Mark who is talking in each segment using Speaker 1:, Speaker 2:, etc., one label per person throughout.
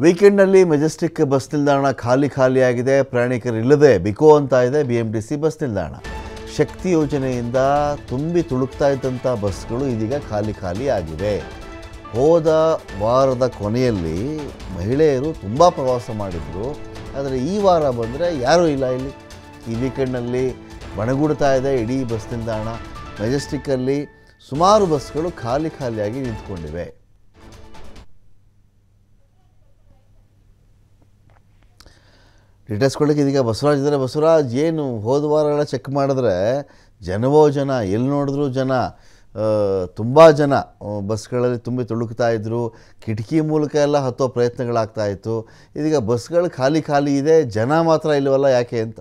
Speaker 1: ವೀಕೆಂಡ್ನಲ್ಲಿ Majestic bus ನಿಲ್ದಾಣ ಖಾಲಿ ಖಾಲಿಯಾಗಿದೆ ಪ್ರಯಾಣಿಕರಿಲ್ಲದೆ ಬಿಕೋ ಅಂತ ಇದೆ B M T C bus ನಿಲ್ದಾಣ ಶಕ್ತಿ ಯೋಜನೆಯಿಂದ ತುಂಬಿ ತುಳುಕ್ತಾ ಇದ್ದಂಥ ಬಸ್ಗಳು ಇದೀಗ ಖಾಲಿ ಖಾಲಿ ಆಗಿವೆ ಹೋದ ವಾರದ ಕೊನೆಯಲ್ಲಿ ಮಹಿಳೆಯರು ತುಂಬ ಪ್ರವಾಸ ಮಾಡಿದರು ಆದರೆ ಈ ವಾರ ಬಂದರೆ ಯಾರೂ ಇಲ್ಲ ಇಲ್ಲಿ ಈ ವೀಕೆಂಡ್ನಲ್ಲಿ ಬಣಗುಡ್ತಾ ಇದೆ ಇಡೀ ಬಸ್ ನಿಲ್ದಾಣ ಮೆಜೆಸ್ಟಿಕ್ಕಲ್ಲಿ ಸುಮಾರು ಬಸ್ಗಳು ಖಾಲಿ ಖಾಲಿಯಾಗಿ ನಿಂತ್ಕೊಂಡಿವೆ ಡೀಟೇಲ್ಸ್ ಕೊಡಲಿಕ್ಕೆ ಇದೀಗ ಬಸವರಾಜ್ ಇದ್ದಾರೆ ಬಸವರಾಜ್ ಏನು ಹೋದ ವಾರಗಳ ಚೆಕ್ ಮಾಡಿದ್ರೆ ಜನವೋ ಜನ ಎಲ್ಲಿ ನೋಡಿದ್ರು ಜನ ತುಂಬ ಜನ ಆ, ಬಸ್ಗಳಲ್ಲಿ ತುಂಬಿ ತುಳುಕ್ತಾ ಇದ್ರು ಕಿಟಕಿ ಮೂಲಕ ಎಲ್ಲ ಹತ್ತೋ ಪ್ರಯತ್ನಗಳಾಗ್ತಾ ಇತ್ತು ಇದೀಗ ಬಸ್ಗಳು ಖಾಲಿ ಖಾಲಿ ಇದೆ ಜನ ಮಾತ್ರ ಇಲ್ವಲ್ಲ ಯಾಕೆ ಅಂತ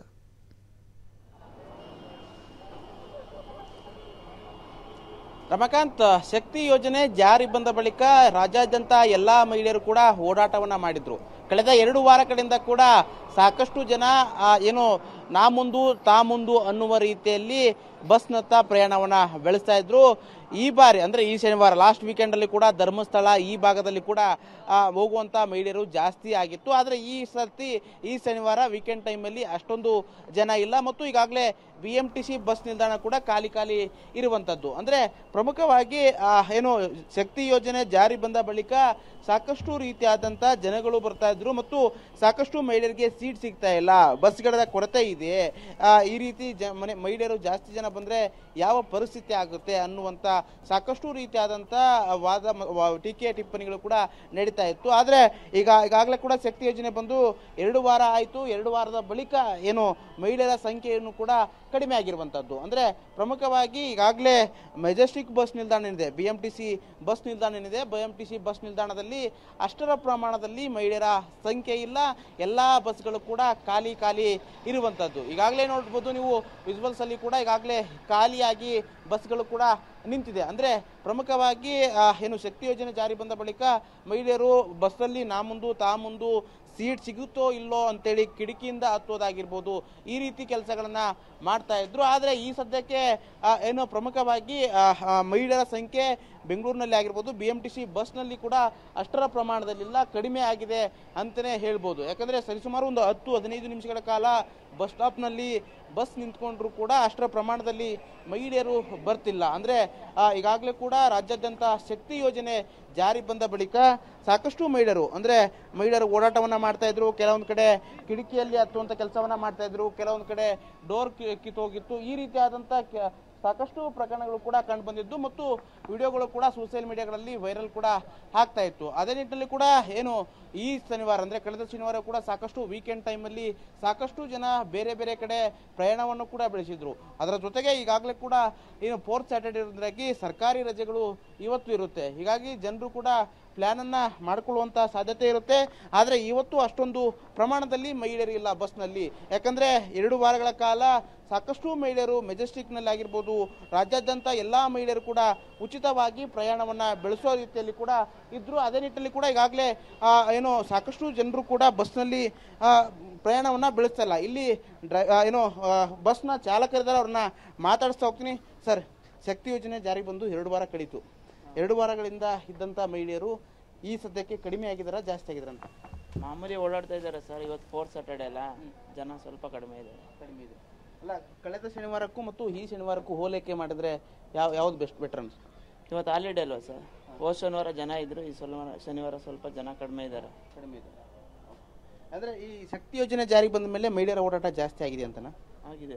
Speaker 2: ರಮಕಾಂತ್ ಶಕ್ತಿ ಯೋಜನೆ ಜಾರಿ ಬಂದ ಬಳಿಕ ರಾಜ್ಯಾದ್ಯಂತ ಎಲ್ಲಾ ಮಹಿಳೆಯರು ಕೂಡ ಓಡಾಟವನ್ನ ಮಾಡಿದ್ರು ಕಳೆದ ಎರಡು ವಾರಗಳಿಂದ ಕೂಡ ಸಾಕಷ್ಟು ಜನ ಆ, ಏನು ನಾ ಮುಂದು ತಾ ಮುಂದು ಅನ್ನುವ ರೀತಿಯಲ್ಲಿ ಬಸ್ನತ್ತ ಪ್ರಯಾಣವನ್ನ ಬೆಳೆಸ್ತಾ ಇದ್ರು ಈ ಬಾರಿ ಅಂದ್ರೆ ಈ ಶನಿವಾರ ಲಾಸ್ಟ್ ವೀಕೆಂಡ್ ಅಲ್ಲಿ ಕೂಡ ಧರ್ಮಸ್ಥಳ ಈ ಭಾಗದಲ್ಲಿ ಕೂಡ ಆ, ಹೋಗುವಂತ ಮಹಿಳೆಯರು ಜಾಸ್ತಿ ಆಗಿತ್ತು ಆದ್ರೆ ಈ ಸರ್ತಿ ಈ ಶನಿವಾರ ವೀಕೆಂಡ್ ಟೈಮಲ್ಲಿ ಅಷ್ಟೊಂದು ಜನ ಇಲ್ಲ ಮತ್ತು ಈಗಾಗಲೇ B M T C bus ನಿಲ್ದಾಣ ಕೂಡ ಖಾಲಿ ಖಾಲಿ ಇರುವಂತದ್ದು ಅಂದ್ರೆ ಪ್ರಮುಖವಾಗಿ ಆ, ಏನು ಶಕ್ತಿ ಯೋಜನೆ ಜಾರಿ ಬಂದ ಬಳಿಕ ಸಾಕಷ್ಟು ರೀತಿಯಾದಂತ ಜನಗಳು ಬರ್ತಾ ಇದ್ರು ಮತ್ತು ಸಾಕಷ್ಟು ಮಹಿಳೆಯರಿಗೆ ಸೀಟ್ ಸಿಗ್ತಾ ಇಲ್ಲ ಬಸ್ಗಳ ಕೊರತೆ ಇದೆ ಆ, ಈ ರೀತಿ ಜ ಮನೆ ಮಹಿಳೆಯರು ಜಾಸ್ತಿ ಜನ ಬಂದ್ರೆ ಯಾವ ಪರಿಸ್ಥಿತಿ ಆಗುತ್ತೆ ಅನ್ನುವಂತ ಸಾಕಷ್ಟು ರೀತಿಯಾದಂತ ವಾದ ಮ- ವ- ಟೀಕೆ ಟಿಪ್ಪಣಿಗಳು ಕೂಡ ನಡೀತಾ ಇತ್ತು ಆದ್ರೆ ಈಗ ಈಗಾಗಲೇ ಕೂಡ ಶಕ್ತಿ ಯೋಜನೆ ಬಂದು ಎರಡು ವಾರ ಆಯಿತು ಎರಡು ವಾರದ ಬಳಿಕ ಏನು ಮಹಿಳೆಯರ ಸಂಖ್ಯೆಯನ್ನು ಕೂಡ ಕಡಿಮೆ ಆಗಿರುವಂಥದ್ದು ಅಂದ್ರೆ ಪ್ರಮುಖವಾಗಿ ಈಗಾಗಲೇ ಮೆಜೆಸ್ಟಿಕ್ ಬಸ್ ನಿಲ್ದಾಣ ಏನಿದೆ B M T C bus ನಿಲ್ದಾಣ ಏನಿದೆ B M T C bus ನಿಲ್ದಾಣದಲ್ಲಿ ಅಷ್ಟರ ಪ್ರಮಾಣದಲ್ಲಿ ಮಹಿಳೆಯರ ಸಂಖ್ಯೆ ಇಲ್ಲ ಎಲ್ಲಾ ಬಸ್ಗಳು ಕೂಡ ಖಾಲಿ ಖಾಲಿ ಇರುವಂಥದ್ದು ಈಗಾಗಲೇ ನೋಡ್ಬೋದು ನೀವು ವಿಜುವಲ್ಸ್ ಅಲ್ಲಿ ಕೂಡ ಈಗಾಗಲೇ ಖಾಲಿಯಾಗಿ ಬಸ್ಗಳು ಕೂಡ ನಿಂತಿದೆ ಅಂದ್ರೆ ಪ್ರಮುಖವಾಗಿ ಆ, ಏನು ಶಕ್ತಿ ಯೋಜನೆ ಜಾರಿ ಬಂದ ಬಳಿಕ ಮಹಿಳೆಯರು ಬಸ್ಸಲ್ಲಿ ನಾ ಮುಂದು ತಾ ಮುಂದು ಸೀಟ್ ಸಿಗುತ್ತೋ ಇಲ್ಲೋ ಅಂತೇಳಿ ಕಿಟಕಿಯಿಂದ ಹತ್ತೋದಾಗಿರ್ಬೋದು ಈ ರೀತಿ ಕೆಲಸಗಳನ್ನ ಮಾಡ್ತಾ ಇದ್ರು ಆದ್ರೆ ಈ ಸದ್ಯಕ್ಕೆ ಆ, ಏನು ಪ್ರಮುಖವಾಗಿ ಆ, ಆ, ಮಹಿಳೆಯರ ಸಂಖ್ಯೆ ಬೆಂಗಳೂರಿನಲ್ಲಿ ಆಗಿರ್ಬೋದು ಬಿ ಎಂ ಟಿ ಸಿ ಬಸ್ನಲ್ಲಿ ಕೂಡ ಅಷ್ಟರ ಪ್ರಮಾಣದಲ್ಲಿಲ್ಲ ಕಡಿಮೆ ಆಗಿದೆ ಅಂತಲೇ ಹೇಳ್ಬೋದು ಯಾಕಂದ್ರೆ ಸರಿಸುಮಾರು ಒಂದು ಹತ್ತು ಹದಿನೈದು ನಿಮಿಷಗಳ ಕಾಲ ಬಸ್ ಸ್ಟಾಪ್ನಲ್ಲಿ ಬಸ್ ನಿಂತ್ಕೊಂಡ್ರು ಕೂಡ ಅಷ್ಟರ ಪ್ರಮಾಣದಲ್ಲಿ ಮಹಿಳೆಯರು ಬರ್ತಿಲ್ಲ ಅಂದ್ರೆ ಆ, ಈಗಾಗಲೇ ಕೂಡ ರಾಜ್ಯಾದ್ಯಂತ ಶಕ್ತಿ ಯೋಜನೆ ಜಾರಿ ಬಂದ ಬಳಿಕ ಸಾಕಷ್ಟು ಮಹಿಳೆಯರು ಅಂದ್ರೆ ಮಹಿಳೆಯರು ಓಡಾಟವನ್ನ ಮಾಡ್ತಾ ಇದ್ರು ಕೆಲವೊಂದು ಕಡೆ ಕಿಟಕಿಯಲ್ಲಿ ಹತ್ತುವಂತ ಕೆಲಸವನ್ನ ಮಾಡ್ತಾ ಇದ್ರು ಕೆಲವೊಂದು ಕಡೆ ಡೋರ್ ಕಿತ್ತೋಗಿತ್ತು ಈ ರೀತಿಯಾದಂತ ಕೆ- ಸಾಕಷ್ಟು ಪ್ರಕರಣಗಳು ಕೂಡ ಕಂಡು ಬಂದಿದ್ದು ಮತ್ತು ವಿಡಿಯೋಗಳು ಕೂಡ ಸೋಷಿಯಲ್ ಮೀಡಿಯಾಗಳಲ್ಲಿ ವೈರಲ್ ಕೂಡ ಆಗ್ತಾ ಇತ್ತು ಅದೇ ನಿಟ್ಟಿನಲ್ಲಿ ಕೂಡ ಏನು ಈ ಶನಿವಾರ ಅಂದ್ರೆ ಕಳೆದ ಶನಿವಾರ ಕೂಡ ಸಾಕಷ್ಟು ವೀಕೆಂಡ್ ಟೈಮಲ್ಲಿ ಸಾಕಷ್ಟು ಜನ ಬೇರೆ ಬೇರೆ ಕಡೆ ಪ್ರಯಾಣವನ್ನು ಕೂಡ ಬೆಳೆಸಿದ್ರು ಅದರ ಜೊತೆಗೆ ಈಗಾಗಲೇ ಕೂಡ ಏನು ಫೋರ್ತ್ ಸ್ಯಾಟರ್ಡೇ ಇರೋದ್ರಾಗಿ ಸರ್ಕಾರಿ ರಜೆಗಳು ಇವತ್ತು ಇರುತ್ತೆ ಹೀಗಾಗಿ ಜನರು ಕೂಡ ಪ್ಲಾನ್ ಅನ್ನ ಮಾಡ್ಕೊಳ್ಳುವಂತ ಸಾಧ್ಯತೆ ಇರುತ್ತೆ ಆದ್ರೆ ಇವತ್ತು ಅಷ್ಟೊಂದು ಪ್ರಮಾಣದಲ್ಲಿ ಮಹಿಳೆಯರು ಇಲ್ಲ ಬಸ್ನಲ್ಲಿ ಯಾಕಂದ್ರೆ ಎರಡು ವಾರಗಳ ಕಾಲ ಸಾಕಷ್ಟು ಮಹಿಳೆಯರು ಮೆಜೆಸ್ಟಿಕ್ನಲ್ಲಿ ಆಗಿರ್ಬೋದು ರಾಜ್ಯಾದ್ಯಂತ ಎಲ್ಲಾ ಮಹಿಳೆಯರು ಕೂಡ ಉಚಿತವಾಗಿ ಪ್ರಯಾಣವನ್ನ ಬೆಳೆಸೋ ರೀತಿಯಲ್ಲಿ ಕೂಡ ಇದ್ರು ಅದೇ ನಿಟ್ಟಿನಲ್ಲಿ ಕೂಡ ಈಗಾಗಲೇ ಆ, ಏನು ಸಾಕಷ್ಟು ಜನರು ಕೂಡ ಬಸ್ನಲ್ಲಿ ಆ, ಪ್ರಯಾಣವನ್ನ ಬೆಳೆಸ್ತಾ ಇಲ್ಲ ಇಲ್ಲಿ ಡ್ರೈ ಆ, ಏನು ಆ, ಬಸ್ನ ಚಾಲಕರಿದ್ದಾರೆ ಅವ್ರನ್ನ ಮಾತಾಡಿಸ್ತಾ ಹೋಗ್ತೀನಿ ಸರ್ ಶಕ್ತಿ ಯೋಜನೆ ಜಾರಿ ಬಂದು ಎರಡು ವಾರ ಕಳೀತು ಎರಡು ವಾರಗಳಿಂದ ಇದ್ದಂತ ಮಹಿಳೆಯರು ಈ ಸದ್ಯಕ್ಕೆ ಕಡಿಮೆ ಆಗಿದಾರ ಜಾಸ್ತಿ ಆಗಿದಾರ ಅಂತ
Speaker 3: ಮಾಮೂಲಿ ಓಡಾಡ್ತಾ ಇದ್ದಾರೆ ಸರ್ ಇವತ್ತು ಫೋರ್ತ್ ಸ್ಯಾಟರ್ಡೆ ಅಲ್ಲ ಜನ ಸ್ವಲ್ಪ ಕಡಿಮೆ ಇದೆ
Speaker 2: ಕಡಿಮೆ ಇದೆ ಅಲ್ಲ ಕಳೆದ ಶನಿವಾರಕ್ಕೂ ಮತ್ತು ಈ ಶನಿವಾರಕ್ಕೂ ಹೋಲಿಕೆ ಮಾಡಿದ್ರೆ ಯಾವ ಯಾವ್ದು ಬೆಸ್ಟ್ ಬೆಟರ್ ಅನ್ಸುತ್ತೆ
Speaker 3: ಇವತ್ತು ಹಾಲಿಡೇ ಅಲ್ವಾ ಸರ್ ಹೋದ ಶನಿವಾರ ಜನ ಇದ್ರು ಈ ಶನಿವಾರ ಶನಿವಾರ ಸ್ವಲ್ಪ ಜನ ಕಡಿಮೆ ಇದ್ದಾರೆ
Speaker 2: ಕಡಿಮೆ ಇದೆ ಅಂದ್ರೆ ಈ ಶಕ್ತಿ ಯೋಜನೆ ಜಾರಿಗೆ ಬಂದ ಮೇಲೆ ಮಹಿಳೆಯರ ಓಡಾಟ ಜಾಸ್ತಿ ಆಗಿದೆ ಅಂತನಾ
Speaker 3: ಆಗಿದೆ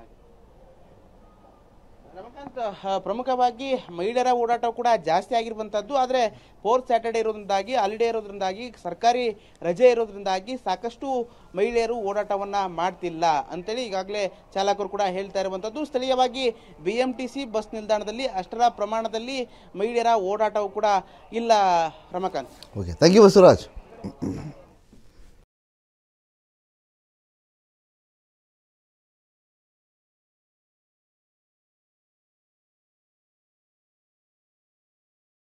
Speaker 2: ರಮಕಾಂತ್ ಆ, ಪ್ರಮುಖವಾಗಿ ಮಹಿಳೆಯರ ಓಡಾಟ ಕೂಡ ಜಾಸ್ತಿ ಆಗಿರುವಂತದ್ದು ಆದ್ರೆ ಫೋರ್ತ್ ಸ್ಯಾಟರ್ಡೇ ಇರೋದ್ರಿಂದಾಗಿ ಹಾಲಿಡೇ ಇರೋದ್ರಿಂದಾಗಿ ಸರ್ಕಾರಿ ರಜೆ ಇರೋದ್ರಿಂದಾಗಿ ಸಾಕಷ್ಟು ಮಹಿಳೆಯರು ಓಡಾಟವನ್ನ ಮಾಡ್ತಿಲ್ಲ ಅಂತೇಳಿ ಈಗಾಗಲೇ ಚಾಲಕರು ಕೂಡ ಹೇಳ್ತಾ ಇರುವಂತದ್ದು ಸ್ಥಳೀಯವಾಗಿ B M T C bus ನಿಲ್ದಾಣದಲ್ಲಿ ಅಷ್ಟರ ಪ್ರಮಾಣದಲ್ಲಿ ಮಹಿಳೆಯರ ಓಡಾಟವು ಕೂಡ ಇಲ್ಲ Ramakant
Speaker 1: okay thank you Basavaraj